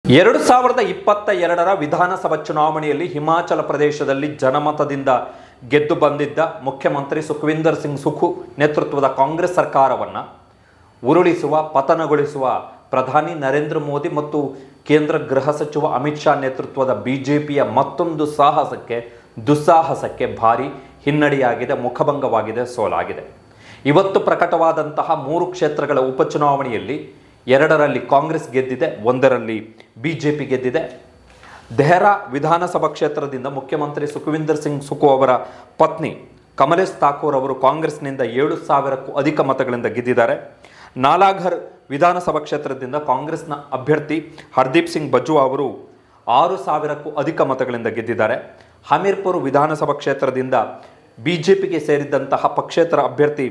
ಎರಡು ಸಾವಿರದ ಇಪ್ಪತ್ತ ಎರಡರ ವಿಧಾನಸಭಾ ಚುನಾವಣೆಯಲ್ಲಿ ಹಿಮಾಚಲ ಪ್ರದೇಶದಲ್ಲಿ ಜನಮತದಿಂದ ಗೆದ್ದು ಬಂದಿದ್ದ ಮುಖ್ಯಮಂತ್ರಿ ಸುಖವಿಂದರ್ ಸಿಂಗ್ ಸುಖು ನೇತೃತ್ವದ ಕಾಂಗ್ರೆಸ್ ಸರ್ಕಾರವನ್ನು ಉರುಳಿಸುವ ಪತನಗೊಳಿಸುವ ಪ್ರಧಾನಿ ನರೇಂದ್ರ ಮೋದಿ ಮತ್ತು ಕೇಂದ್ರ ಗೃಹ ಸಚಿವ ಅಮಿತ್ ಶಾ ನೇತೃತ್ವದ ಬಿಜೆಪಿಯ ಮತ್ತೊಂದು ಸಾಹಸಕ್ಕೆ ದುಸ್ಸಾಹಸಕ್ಕೆ ಭಾರಿ ಹಿನ್ನಡೆಯಾಗಿದೆ ಮುಖಭಂಗವಾಗಿದೆ ಸೋಲಾಗಿದೆ ಇವತ್ತು ಪ್ರಕಟವಾದಂತಹ ಮೂರು ಕ್ಷೇತ್ರಗಳ ಉಪಚುನಾವಣೆಯಲ್ಲಿ ಎರಡರಲ್ಲಿ ಕಾಂಗ್ರೆಸ್ ಗೆದ್ದಿದೆ ಒಂದರಲ್ಲಿ ಬಿಜೆಪಿ ಗೆದ್ದಿದೆ ದೆಹರಾ ವಿಧಾನಸಭಾ ಕ್ಷೇತ್ರದಿಂದ ಮುಖ್ಯಮಂತ್ರಿ ಸುಖವಿಂದರ್ ಸಿಂಗ್ ಸುಖು ಅವರ ಪತ್ನಿ ಕಮಲೇಶ್ ಥಾಕೂರ್ ಅವರು ಕಾಂಗ್ರೆಸ್ನಿಂದ ಏಳು ಸಾವಿರಕ್ಕೂ ಅಧಿಕ ಮತಗಳಿಂದ ಗೆದ್ದಿದ್ದಾರೆ ನಾಲಾಘರ್ ವಿಧಾನಸಭಾ ಕ್ಷೇತ್ರದಿಂದ ಕಾಂಗ್ರೆಸ್ನ ಅಭ್ಯರ್ಥಿ ಹರ್ದೀಪ್ ಸಿಂಗ್ ಬಜ್ವಾ ಅವರು ಆರು ಸಾವಿರಕ್ಕೂ ಅಧಿಕ ಮತಗಳಿಂದ ಗೆದ್ದಿದ್ದಾರೆ ಹಮೀರ್ಪುರ್ ವಿಧಾನಸಭಾ ಕ್ಷೇತ್ರದಿಂದ ಬಿಜೆಪಿಗೆ ಸೇರಿದಂತಹ ಪಕ್ಷೇತರ ಅಭ್ಯರ್ಥಿ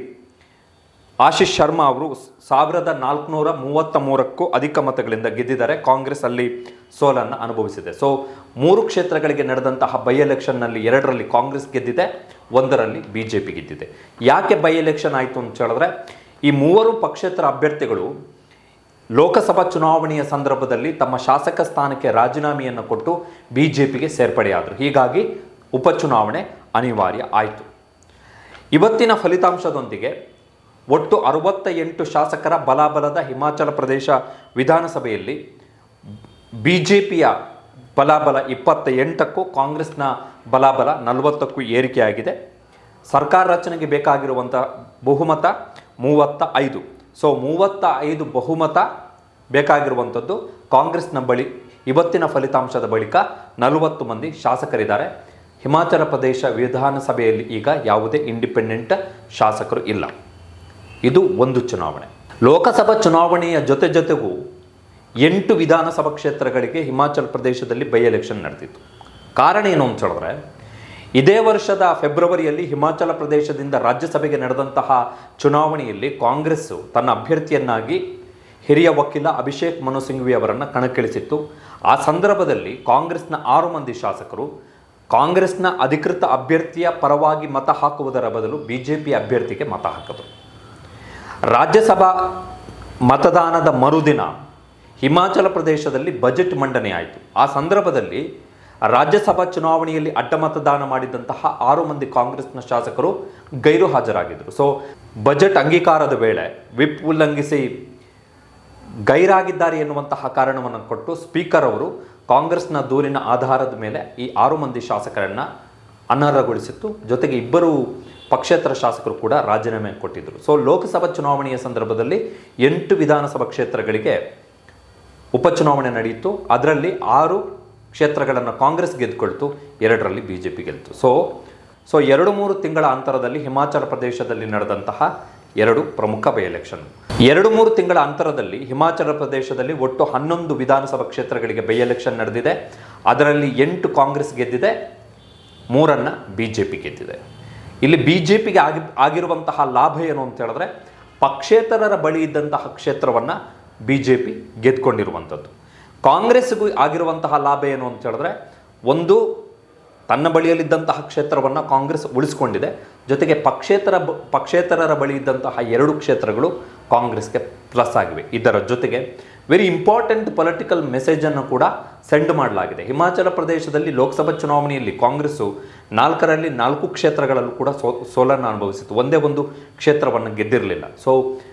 ಆಶೀಶ್ ಶರ್ಮಾ ಅವರು ಸಾವಿರದ ನಾಲ್ಕುನೂರ ಮೂವತ್ತ ಮೂರಕ್ಕೂ ಅಧಿಕ ಮತಗಳಿಂದ ಗೆದ್ದಿದ್ದಾರೆ ಕಾಂಗ್ರೆಸ್ ಅಲ್ಲಿ ಸೋಲನ್ನು ಅನುಭವಿಸಿದೆ ಸೊ ಮೂರು ಕ್ಷೇತ್ರಗಳಿಗೆ ನಡೆದಂತಹ ಬೈ ಎಲೆಕ್ಷನ್ನಲ್ಲಿ ಎರಡರಲ್ಲಿ ಕಾಂಗ್ರೆಸ್ ಗೆದ್ದಿದೆ ಒಂದರಲ್ಲಿ ಬಿ ಜೆ ಪಿ ಗೆದ್ದಿದೆ ಯಾಕೆ ಬೈ ಎಲೆಕ್ಷನ್ ಆಯಿತು ಅಂತ ಹೇಳಿದ್ರೆ ಈ ಮೂವರು ಪಕ್ಷೇತರ ಅಭ್ಯರ್ಥಿಗಳು ಲೋಕಸಭಾ ಚುನಾವಣೆಯ ಸಂದರ್ಭದಲ್ಲಿ ತಮ್ಮ ಶಾಸಕ ಸ್ಥಾನಕ್ಕೆ ರಾಜೀನಾಮೆಯನ್ನು ಕೊಟ್ಟು ಬಿ ಜೆ ಪಿಗೆ ಸೇರ್ಪಡೆಯಾದರು ಹೀಗಾಗಿ ಉಪಚುನಾವಣೆ ಅನಿವಾರ್ಯ ಆಯಿತು ಇವತ್ತಿನ ಫಲಿತಾಂಶದೊಂದಿಗೆ ಒಟ್ಟು ಅರವತ್ತ ಎಂಟು ಶಾಸಕರ ಬಲಾಬಲದ ಹಿಮಾಚಲ ಪ್ರದೇಶ ವಿಧಾನಸಭೆಯಲ್ಲಿ ಬಿ ಜೆ ಪಿಯ ಬಲಾಬಲ ಇಪ್ಪತ್ತ ಎಂಟಕ್ಕೂ ಕಾಂಗ್ರೆಸ್ನ ಬಲಾಬಲ ನಲವತ್ತಕ್ಕೂ ಏರಿಕೆಯಾಗಿದೆ ಸರ್ಕಾರ ರಚನೆಗೆ ಬೇಕಾಗಿರುವಂಥ ಬಹುಮತ ಮೂವತ್ತ ಐದು ಸೊ ಮೂವತ್ತ ಐದು ಬಹುಮತ ಬೇಕಾಗಿರುವಂಥದ್ದು ಕಾಂಗ್ರೆಸ್ನ ಬಳಿ ಇವತ್ತಿನ ಫಲಿತಾಂಶದ ಬಳಿಕ ನಲವತ್ತು ಮಂದಿ ಶಾಸಕರಿದ್ದಾರೆ ಹಿಮಾಚಲ ಪ್ರದೇಶ ವಿಧಾನಸಭೆಯಲ್ಲಿ ಈಗ ಯಾವುದೇ ಇಂಡಿಪೆಂಡೆಂಟ್ ಶಾಸಕರು ಇಲ್ಲ ಇದು ಒಂದು ಚುನಾವಣೆ ಲೋಕಸಭಾ ಚುನಾವಣೆಯ ಜೊತೆ ಜೊತೆಗೂ ಎಂಟು ವಿಧಾನಸಭಾ ಕ್ಷೇತ್ರಗಳಿಗೆ ಹಿಮಾಚಲ ಪ್ರದೇಶದಲ್ಲಿ ಬೈ ಎಲೆಕ್ಷನ್ ನಡೆದಿತ್ತು ಕಾರಣ ಏನು ಅಂತ ಹೇಳಿದ್ರೆ ಇದೇ ವರ್ಷದ ಫೆಬ್ರವರಿಯಲ್ಲಿ ಹಿಮಾಚಲ ಪ್ರದೇಶದಿಂದ ರಾಜ್ಯಸಭೆಗೆ ನಡೆದಂತಹ ಚುನಾವಣೆಯಲ್ಲಿ ಕಾಂಗ್ರೆಸ್ಸು ತನ್ನ ಅಭ್ಯರ್ಥಿಯನ್ನಾಗಿ ಹಿರಿಯ ವಕೀಲ ಅಭಿಷೇಕ್ ಮನು ಸಿಂಘ್ವಿ ಅವರನ್ನು ಕಣಕ್ಕಿಳಿಸಿತ್ತು ಆ ಸಂದರ್ಭದಲ್ಲಿ ಕಾಂಗ್ರೆಸ್ನ ಆರು ಮಂದಿ ಶಾಸಕರು ಕಾಂಗ್ರೆಸ್ನ ಅಧಿಕೃತ ಅಭ್ಯರ್ಥಿಯ ಪರವಾಗಿ ಮತ ಹಾಕುವುದರ ಬದಲು ಬಿಜೆಪಿ ಅಭ್ಯರ್ಥಿಗೆ ಮತ ಹಾಕಿದರು ರಾಜ್ಯಸಭಾ ಮತದಾನದ ಮರುದಿನ ಹಿಮಾಚಲ ಪ್ರದೇಶದಲ್ಲಿ ಬಜೆಟ್ ಮಂಡನೆ ಆಯಿತು ಆ ಸಂದರ್ಭದಲ್ಲಿ ರಾಜ್ಯಸಭಾ ಚುನಾವಣೆಯಲ್ಲಿ ಅಡ್ಡ ಮತದಾನ ಮಾಡಿದಂತಹ ಆರು ಮಂದಿ ಕಾಂಗ್ರೆಸ್ನ ಶಾಸಕರು ಗೈರು ಹಾಜರಾಗಿದ್ದರು ಸೊ ಬಜೆಟ್ ಅಂಗೀಕಾರದ ವೇಳೆ ವಿಪ್ ಉಲ್ಲಂಘಿಸಿ ಗೈರಾಗಿದ್ದಾರೆ ಎನ್ನುವಂತಹ ಕಾರಣವನ್ನು ಕೊಟ್ಟು ಸ್ಪೀಕರ್ ಅವರು ಕಾಂಗ್ರೆಸ್ನ ದೂರಿನ ಆಧಾರದ ಮೇಲೆ ಈ ಆರು ಮಂದಿ ಶಾಸಕರನ್ನು ಅನರ್ಹಗೊಳಿಸಿತ್ತು ಜೊತೆಗೆ ಇಬ್ಬರು ಪಕ್ಷೇತರ ಶಾಸಕರು ಕೂಡ ರಾಜೀನಾಮೆ ಕೊಟ್ಟಿದ್ದರು ಸೊ ಲೋಕಸಭಾ ಚುನಾವಣೆಯ ಸಂದರ್ಭದಲ್ಲಿ ಎಂಟು ವಿಧಾನಸಭಾ ಕ್ಷೇತ್ರಗಳಿಗೆ ಉಪಚುನಾವಣೆ ನಡೆಯಿತು ಅದರಲ್ಲಿ ಆರು ಕ್ಷೇತ್ರಗಳನ್ನು ಕಾಂಗ್ರೆಸ್ ಗೆದ್ದುಕೊಳ್ತು ಎರಡರಲ್ಲಿ ಬಿ ಜೆ ಪಿ ಗೆಲ್ತು ಸೊ ಸೊ ಎರಡು ಮೂರು ತಿಂಗಳ ಅಂತರದಲ್ಲಿ ಹಿಮಾಚಲ ಪ್ರದೇಶದಲ್ಲಿ ನಡೆದಂತಹ ಎರಡು ಪ್ರಮುಖ ಬೈ ಎಲೆಕ್ಷನ್ ಎರಡು ಮೂರು ತಿಂಗಳ ಅಂತರದಲ್ಲಿ ಹಿಮಾಚಲ ಪ್ರದೇಶದಲ್ಲಿ ಒಟ್ಟು ಹನ್ನೊಂದು ವಿಧಾನಸಭಾ ಕ್ಷೇತ್ರಗಳಿಗೆ ಬೈ ಎಲೆಕ್ಷನ್ ನಡೆದಿದೆ ಅದರಲ್ಲಿ ಎಂಟು ಕಾಂಗ್ರೆಸ್ ಗೆದ್ದಿದೆ ಮೂರನ್ನು ಬಿ ಜೆ ಪಿ ಗೆದ್ದಿದೆ ಇಲ್ಲಿ ಬಿ ಜೆ ಪಿಗೆ ಆಗಿ ಆಗಿರುವಂತಹ ಲಾಭ ಏನು ಅಂತ ಹೇಳಿದ್ರೆ ಪಕ್ಷೇತರರ ಬಳಿ ಇದ್ದಂತಹ ಕ್ಷೇತ್ರವನ್ನು ಬಿ ಜೆ ಪಿ ಗೆದ್ಕೊಂಡಿರುವಂಥದ್ದು ಕಾಂಗ್ರೆಸ್ಗೂ ಆಗಿರುವಂತಹ ಲಾಭ ಏನು ಅಂತ ಹೇಳಿದ್ರೆ ಒಂದು ತನ್ನ ಬಳಿಯಲ್ಲಿದ್ದಂತಹ ಕ್ಷೇತ್ರವನ್ನು ಕಾಂಗ್ರೆಸ್ ಉಳಿಸ್ಕೊಂಡಿದೆ ಜೊತೆಗೆ ಪಕ್ಷೇತರ ಬ- ಪಕ್ಷೇತರರ ಬಳಿ ಇದ್ದಂತಹ ಎರಡು ಕ್ಷೇತ್ರಗಳು ಕಾಂಗ್ರೆಸ್ಗೆ ಪ್ಲಸ್ ಆಗಿವೆ ಇದರ ಜೊತೆಗೆ ವೆರಿ ಇಂಪಾರ್ಟೆಂಟ್ ಪೊಲಿಟಿಕಲ್ ಮೆಸೇಜನ್ನು ಕೂಡ ಸೆಂಡ್ ಮಾಡಲಾಗಿದೆ ಹಿಮಾಚಲ ಪ್ರದೇಶದಲ್ಲಿ ಲೋಕಸಭಾ ಚುನಾವಣೆಯಲ್ಲಿ ಕಾಂಗ್ರೆಸ್ಸು ನಾಲ್ಕರಲ್ಲಿ ನಾಲ್ಕು ಕ್ಷೇತ್ರಗಳಲ್ಲೂ ಕೂಡ ಸೋ ಸೋಲನ್ನು ಅನುಭವಿಸಿತ್ತು ಒಂದೇ ಒಂದು ಕ್ಷೇತ್ರವನ್ನು ಗೆದ್ದಿರಲಿಲ್ಲ ಸೊ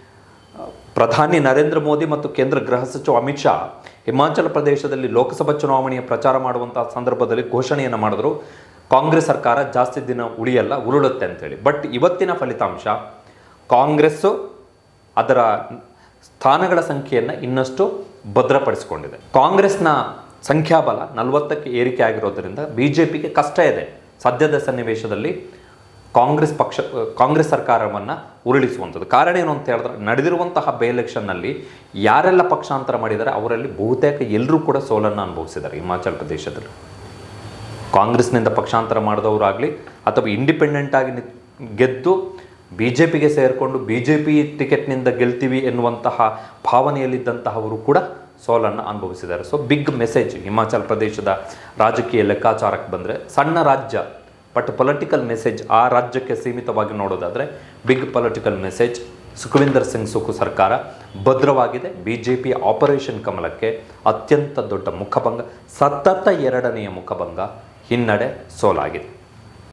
ಪ್ರಧಾನಿ ನರೇಂದ್ರ ಮೋದಿ ಮತ್ತು ಕೇಂದ್ರ ಗೃಹ ಸಚಿವ ಅಮಿತ್ ಶಾ ಹಿಮಾಚಲ ಪ್ರದೇಶದಲ್ಲಿ ಲೋಕಸಭಾ ಚುನಾವಣೆಯ ಪ್ರಚಾರ ಮಾಡುವಂತಹ ಸಂದರ್ಭದಲ್ಲಿ ಘೋಷಣೆಯನ್ನು ಮಾಡಿದ್ರು ಕಾಂಗ್ರೆಸ್ ಸರ್ಕಾರ ಜಾಸ್ತಿ ದಿನ ಉಳಿಯಲ್ಲ ಉರುಳುತ್ತೆ ಅಂತೇಳಿ ಬಟ್ ಇವತ್ತಿನ ಫಲಿತಾಂಶ ಕಾಂಗ್ರೆಸ್ಸು ಅದರ ಸ್ಥಾನಗಳ ಸಂಖ್ಯೆಯನ್ನು ಇನ್ನಷ್ಟು ಭದ್ರಪಡಿಸಿಕೊಂಡಿದೆ ಕಾಂಗ್ರೆಸ್ನ ಸಂಖ್ಯಾಬಲ ನಲವತ್ತಕ್ಕೆ ಏರಿಕೆ ಆಗಿರೋದ್ರಿಂದ ಬಿ ಜೆ ಪಿಗೆ ಕಷ್ಟ ಇದೆ ಸದ್ಯದ ಸನ್ನಿವೇಶದಲ್ಲಿ ಕಾಂಗ್ರೆಸ್ ಪಕ್ಷ ಕಾಂಗ್ರೆಸ್ ಸರ್ಕಾರವನ್ನು ಉರುಳಿಸುವಂಥದ್ದು ಕಾರಣ ಏನು ಅಂತ ಹೇಳಿದ್ರೆ ನಡೆದಿರುವಂತಹ ಬೈ ಎಲೆಕ್ಷನ್ನಲ್ಲಿ ಯಾರೆಲ್ಲ ಪಕ್ಷಾಂತರ ಮಾಡಿದ್ದಾರೆ ಅವರಲ್ಲಿ ಬಹುತೇಕ ಎಲ್ಲರೂ ಕೂಡ ಸೋಲನ್ನು ಅನುಭವಿಸಿದ್ದಾರೆ ಹಿಮಾಚಲ ಪ್ರದೇಶದಲ್ಲಿ ಕಾಂಗ್ರೆಸ್ನಿಂದ ಪಕ್ಷಾಂತರ ಮಾಡಿದವರಾಗಲಿ ಅಥವಾ ಇಂಡಿಪೆಂಡೆಂಟ್ ಆಗಿ ನಿತ್- ಗೆದ್ದು ಬಿ ಜೆ ಪಿಗೆ ಸೇರಿಕೊಂಡು ಬಿ ಜೆ ಪಿ ಟಿಕೆಟ್ನಿಂದ ಗೆಲ್ತೀವಿ ಎನ್ನುವಂತಹ ಭಾವನೆಯಲ್ಲಿದ್ದಂತಹವರು ಕೂಡ ಸೋಲನ್ನು ಅನುಭವಿಸಿದ್ದಾರೆ ಸೊ ಬಿಗ್ ಮೆಸೇಜ್ ಹಿಮಾಚಲ ಪ್ರದೇಶದ ರಾಜಕೀಯ ಲೆಕ್ಕಾಚಾರಕ್ಕೆ ಬಂದರೆ ಸಣ್ಣ ರಾಜ್ಯ ಬಟ್ ಪೊಲಿಟಿಕಲ್ ಮೆಸೇಜ್ ಆ ರಾಜ್ಯಕ್ಕೆ ಸೀಮಿತವಾಗಿ ನೋಡೋದಾದರೆ big political message Sukhvinder Singh Sukhu ಸರ್ಕಾರ ಭದ್ರವಾಗಿದೆ ಬಿ ಜೆ ಪಿ ಆಪರೇಷನ್ ಕಮಲಕ್ಕೆ ಅತ್ಯಂತ ದೊಡ್ಡ ಮುಖಭಂಗ ಸತತ ಎರಡನೆಯ ಮುಖಭಂಗ ಹಿನ್ನಡೆ ಸೋಲಾಗಿದೆ